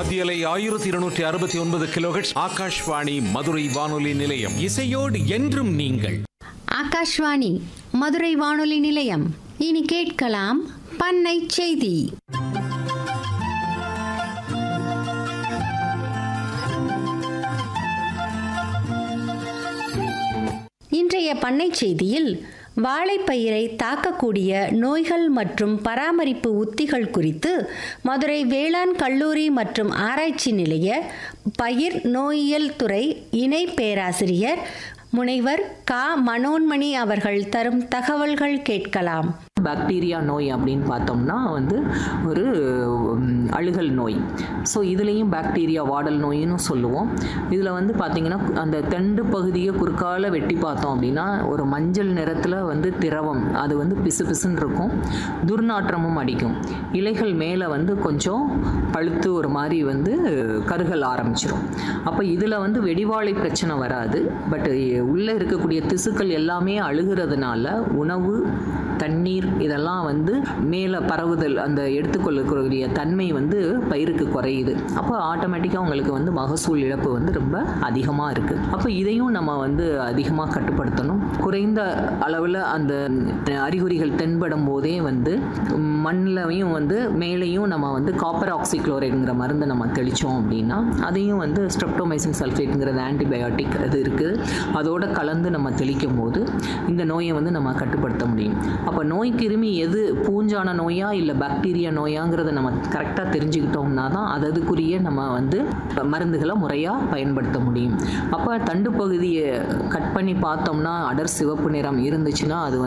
மத்தியலை ஆயிரத்தி இருநூற்றி அறுபத்தி ஒன்பது கிலோஹெட்ஸ் ஆகாஷ்வாணி மதுரை வானொலி நிலையம் இசையோடு என்றும் நீங்கள் ஆகாஷ்வாணி மதுரை வானொலி நிலையம் இனி கேட்கலாம் பண்ணை செய்தி இன்றைய பண்ணை செய்தியில் வாழைப்பயிரை தாக்கக்கூடிய நோய்கள் மற்றும் பராமரிப்பு உத்திகள் குறித்து மதுரை வேளாண் கல்லூரி மற்றும் ஆராய்ச்சி நிலைய பயிர் நோயியல் துறை இணை பேராசிரியர் முனைவர் கா மனோன்மணி அவர்கள் தரும் தகவல்கள் கேட்கலாம் பாக்டீரியா நோய் அப்படின்னு பார்த்தோம்னா வந்து ஒரு ம், அழுகல் நோய் ஸோ இதுலேயும் பாக்டீரியா வாடல் நோயின்னு சொல்லுவோம் இதில் வந்து பார்த்திங்கன்னா அந்த தண்டு பகுதியை குறுக்கால வெட்டி பார்த்தோம் அப்படின்னா ஒரு மஞ்சள் நிறத்தில் வந்து திரவம் அது வந்து பிசு பிசுன்னு இருக்கும் துர்நாற்றமும் அடிக்கும் இலைகள் மேலே வந்து கொஞ்சம் பழுத்து ஒரு மாதிரி வந்து கருகல் ஆரம்பிச்சிடும் அப்போ இதில் வந்து வெடிவாளை பிரச்சனை வராது பட் உள்ளே இருக்கக்கூடிய திசுக்கள் எல்லாமே அழுகிறதுனால உணவு தண்ணீர் இதெல்லாம் வந்து மேலே பரவுதல் அந்த எடுத்துக்கொள்ளக்கூடிய தன்மை வந்து பயிருக்கு குறையுது அப்போ ஆட்டோமேட்டிக்காக உங்களுக்கு வந்து மகசூல் இழப்பு வந்து ரொம்ப அதிகமாக இருக்குது அப்போ இதையும் நம்ம வந்து அதிகமாக கட்டுப்படுத்தணும் குறைந்த அளவில் அந்த அறிகுறிகள் தென்படும் போதே வந்து மண்ணிலையும் வந்து மேலேயும் நம்ம வந்து காப்பர் ஆக்சிக்ளோரைடுங்கிற மருந்தை நம்ம தெளித்தோம் அப்படின்னா அதையும் வந்து ஸ்ட்ரெப்டோமைசின் சல்ஃபேட்டுங்கிறது ஆன்டிபயோட்டிக் அது இருக்குது அதோட கலந்து நம்ம தெளிக்கும் போது இந்த நோயை வந்து நம்ம கட்டுப்படுத்த முடியும் அப்போ நோய் கிருமி எது பூஞ்சான நோயா இல்லை பாக்டீரியா நோயாங்கிறத நம்ம கரெக்டாக தெரிஞ்சுக்கிட்டோம்னா தான் அது அதுக்குரிய நம்ம வந்து மருந்துகளை முறையாக பயன்படுத்த முடியும் அப்போ தண்டு பகுதியை கட் பண்ணி பார்த்தோம்னா அடர் சிவப்பு நிறம் இருந்துச்சுன்னா அது